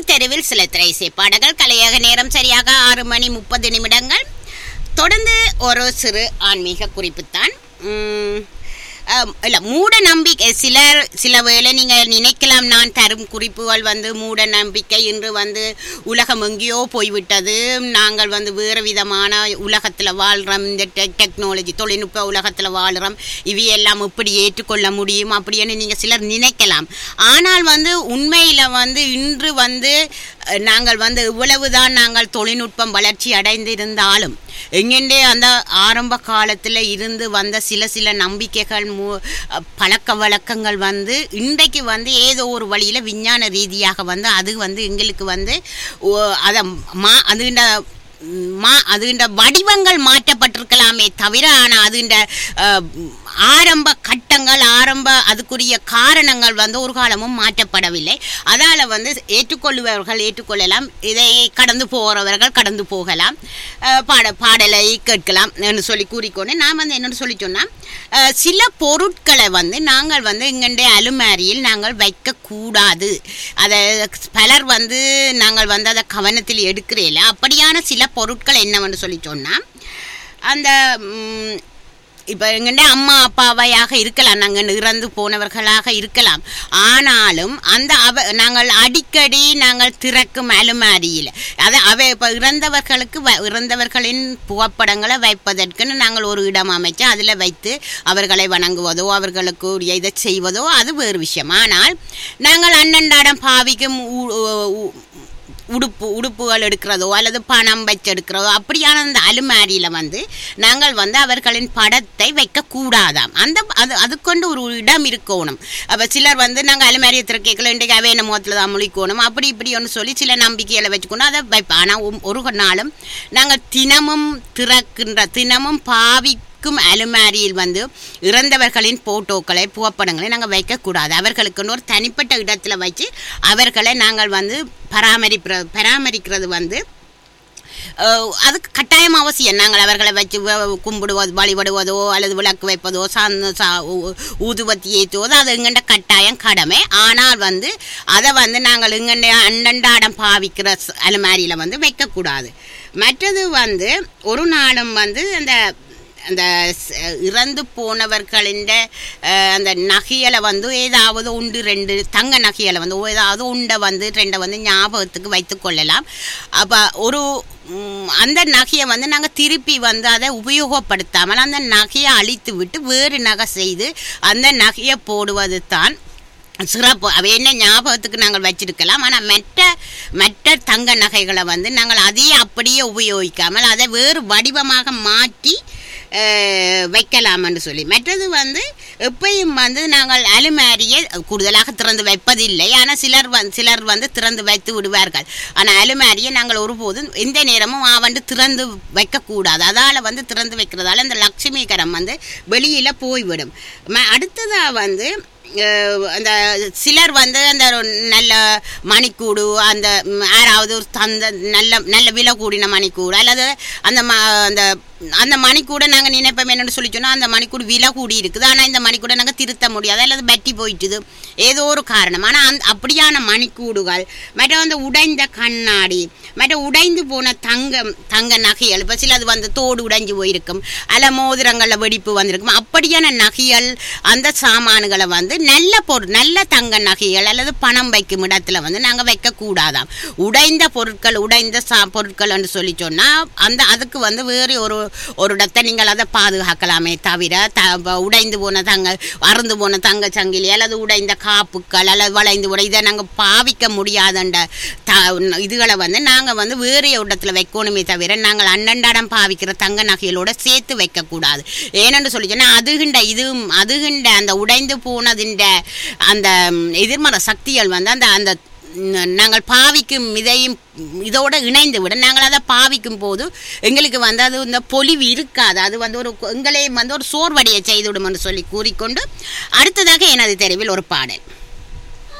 தெருவில் சில திரைசை பாடல்கள் கலையக நேரம் சரியாக ஆறு மணி முப்பது நிமிடங்கள் தொடர்ந்து ஒரு சிறு ஆன்மீக குறிப்புத்தான் உம், ஆம், இல்ல மூட நம்பிக்கை சிலர் சில வேளை நீங்க நினைக்கலாம் நான் தரும் குறிப்புகள் வந்து மூட நம்பிக்கை இன்று வந்து உலகம் எங்கேயோ போய்விட்டது நாங்கள் வந்து வேறு விதமான உலகத்துல வாழ்றோம் இந்த டெக் டெக்னாலஜி தொழில்நுட்ப உலகத்துல வாழ்றோம் இவையெல்லாம் எப்படி ஏற்றுக்கொள்ள முடியும் அப்படின்னு நீங்க சிலர் நினைக்கலாம் ஆனால் வந்து உண்மையில வந்து இன்று வந்து அஹ், நாங்கள் வந்து இவ்வளவுதான் நாங்கள் தொழில்நுட்பம் வளர்ச்சி அடைந்திருந்தாலும் எங்கெண்டே அந்த ஆரம்ப காலத்தில் இருந்து வந்த சில சில நம்பிக்கைகள் மு அஹ், பழக்க வழக்கங்கள் வந்து இன்றைக்கு வந்து ஏதோ ஒரு வழியில் விஞ்ஞான ரீதியாக வந்து அது வந்து எங்களுக்கு வந்து அதை மா அதுண்ட மா அதுண்ட வடிவங்கள் மாற்றப்பட்டிருக்கலாமே தவிர ஆனால் அதுண்ட அஹ், ஆரம்ப கட்டங்கள் ஆரம்ப அதுக்குரிய காரணங்கள் வந்து ஒரு காலமும் மாற்றப்படவில்லை அதால் வந்து ஏற்றுக்கொள்பவர்கள் ஏற்றுக்கொள்ளலாம் இதை கடந்து போகிறவர்கள் கடந்து போகலாம் அஹ், பாட பாடலை கேட்கலாம் என்று சொல்லி கூறிக்கொண்டு நான் வந்து என்னென்னு சொல்லி சொன்னால் அஹ், சில பொருட்களை வந்து நாங்கள் வந்து எங்களுடைய அலுமாரியில் நாங்கள் வைக்கக்கூடாது அதை பலர் வந்து நாங்கள் வந்து அதை கவனத்தில் எடுக்கிறேல அப்படியான சில பொருட்கள் என்னவென்று சொல்லி சொன்னால் அந்த ம், இப்போ எங்கள்ட அம்மா அப்பாவையாக இருக்கலாம் நாங்கள் இறந்து போனவர்களாக இருக்கலாம் ஆனாலும் அந்த அவ நாங்கள் அடிக்கடி நாங்கள் திறக்கும் அலுமாரியில் அதை அவ இப்போ இறந்தவர்களுக்கு வ- இறந்தவர்களின் புகைப்படங்களை வைப்பதற்குன்னு நாங்கள் ஒரு இடம் அமைச்சு அதில் வைத்து அவர்களை வணங்குவதோ அவர்களுக்கு உரிய இதை செய்வதோ அது வேறு விஷயம் ஆனால் நாங்கள் அன்னண்டாடம் பாவிக்கும் உ- உ- உடுப்பு உடுப்புகள் எடுக்கிறதோ அல்லது பணம் வச்சு எடுக்கிறதோ அப்படியான அந்த அலுமாரியில் வந்து நாங்கள் வந்து அவர்களின் படத்தை வைக்கக்கூடாதாம் அந்த அது அதுக்கொண்டு ஒரு இடம் இருக்கணும் அப்போ சிலர் வந்து நாங்கள் அலுமாரியை திறக்கல இன்றைக்கு அவே நம்ம முகத்தில் தான் முழிக்கணும் அப்படி இப்படி ஒன்று சொல்லி சில நம்பிக்கைகளை வச்சுக்கொண்டு அதை வைப்போம் ஆனால் ஒரு நாளும் நாங்கள் தினமும் திறக்கின்ற தினமும் பாவி இருக்கும் அலுமாரியில் வந்து இறந்தவர்களின் போட்டோக்களை புகைப்படங்களை நாங்கள் வைக்கக்கூடாது அவர்களுக்குன்னு ஒரு தனிப்பட்ட இடத்துல வச்சு அவர்களை நாங்கள் வந்து பராமரிக்கிற பராமரிக்கிறது வந்து அஹ், அதுக்கு கட்டாயம் அவசியம் நாங்கள் அவர்களை வச்சு வ- கும்பிடுவதோ வழிபடுவதோ அல்லது விளக்கு வைப்பதோ சாந்த சா ஊ- ஊதுபத்தி ஏற்றுவதோ அது எங்கண்ட கட்டாயம் கடமை ஆனால் வந்து அதை வந்து நாங்கள் எங்கண்ட அண்டண்டாடம் பாவிக்கிற ஸ்- அலுமாரியில் வந்து வைக்கக்கூடாது மற்றது வந்து ஒரு நாளும் வந்து அந்த அந்த ஸ்- இறந்து போனவர்களின் அஹ், அந்த நகைகளை வந்து ஏதாவது உண்டு ரெண்டு தங்க நகைகளை வந்து ஏதாவது உண்டை வந்து ரெண்டை வந்து ஞாபகத்துக்கு வைத்து கொள்ளலாம் அப்போ ஒரு ம், அந்த நகையை வந்து நாங்கள் திருப்பி வந்து அதை உபயோகப்படுத்தாமல் அந்த நகையை அழித்து விட்டு வேறு நகை செய்து அந்த நகையை போடுவது தான் சிறப்பு அவை என்ன ஞாபகத்துக்கு நாங்கள் வச்சிருக்கலாம் ஆனால் மற்ற மற்ற தங்க நகைகளை வந்து நாங்கள் அதையே அப்படியே உபயோகிக்காமல் அதை வேறு வடிவமாக மாற்றி அஹ், வைக்கலாம்னு சொல்லி மற்றது வந்து எப்பயும் வந்து நாங்கள் அலுமாரியை கூடுதலாக திறந்து வைப்பதில்லை ஆனால் சிலர் வந்து சிலர் வந்து திறந்து வைத்து விடுவார்கள் ஆனால் அலுமாரியை நாங்கள் ஒருபோதும் எந்த நேரமும் ஆவண்டு திறந்து வைக்கக்கூடாது அதால் வந்து திறந்து வைக்கிறதால அந்த லட்சுமிகரம் வந்து வெளியில் போய்விடும் ம- அடுத்ததாக வந்து அஹ் அந்த சிலர் வந்து அந்த ஒரு நல்ல மணிக்கூடு அந்த ம், யாராவது ஒரு தந்த நல்ல நல்ல விலை கூடின மணிக்கூடு அல்லது அந்த ம அந்த அந்த மணிக்கூட நாங்கள் நினைப்போம் என்னன்னு சொல்லி சொன்னால் அந்த மணிக்கூடு விலை கூடி இருக்குது ஆனால் இந்த மணிக்கூட நாங்கள் திருத்த முடியாது அல்லது பட்டி போயிட்டுது ஏதோ ஒரு காரணம் ஆனால் அந்த அப்படியான மணிக்கூடுகள் மற்ற அந்த உடைந்த கண்ணாடி மற்ற உடைந்து போன தங்கம் தங்க நகைகள் இப்போ சிலது வந்து தோடு உடைஞ்சு போயிருக்கும் அல்ல மோதிரங்களில் வெடிப்பு வந்திருக்கும் அப்படியான நகைகள் அந்த சாமான்களை வந்து நல்ல பொருள் நல்ல தங்க நகைகள் அல்லது பணம் வைக்கும் இடத்துல வந்து நாங்கள் வைக்கக்கூடாதாம் உடைந்த பொருட்கள் உடைந்த சா பொருட்கள்னு சொல்லி சொன்னால் அந்த அதுக்கு வந்து வேறு ஒரு ஒரு இடத்தை நீங்கள் அதை பாதுகாக்கலாமே தவிர த வ- உடைந்து போன தங்க அறுந்து போன தங்க சங்கிலி அல்லது உடைந்த காப்புக்கள் அல்லது வளைந்து போன இதை நாங்கள் பாவிக்க முடியாதண்ட த இதுகளை வந்து நாங்கள் வந்து வேறு இடத்துல வைக்கணுமே தவிர நாங்கள் அன்னண்டாடம் பாவிக்கிற தங்க நகைகளோட சேர்த்து வைக்கக்கூடாது ஏனென்று சொல்லி சொன்னால் அதுகின்ற இது அதுகின்ற அந்த உடைந்து போனதின்ற அந்த ம், எதிர்மறை சக்திகள் வந்து அந்த அந்த ம், நாங்கள் பாவிக்கும் இதையும் இதோட இணைந்து விட நாங்கள் அதை பாவிக்கும் போது எங்களுக்கு வந்து அது இந்த பொலிவு இருக்காது அது வந்து ஒரு எங்களையும் வந்து ஒரு சோர்வடைய செய்துவிடும் என்று சொல்லி கூறிக்கொண்டு அடுத்ததாக எனது தெருவில் ஒரு பாடல்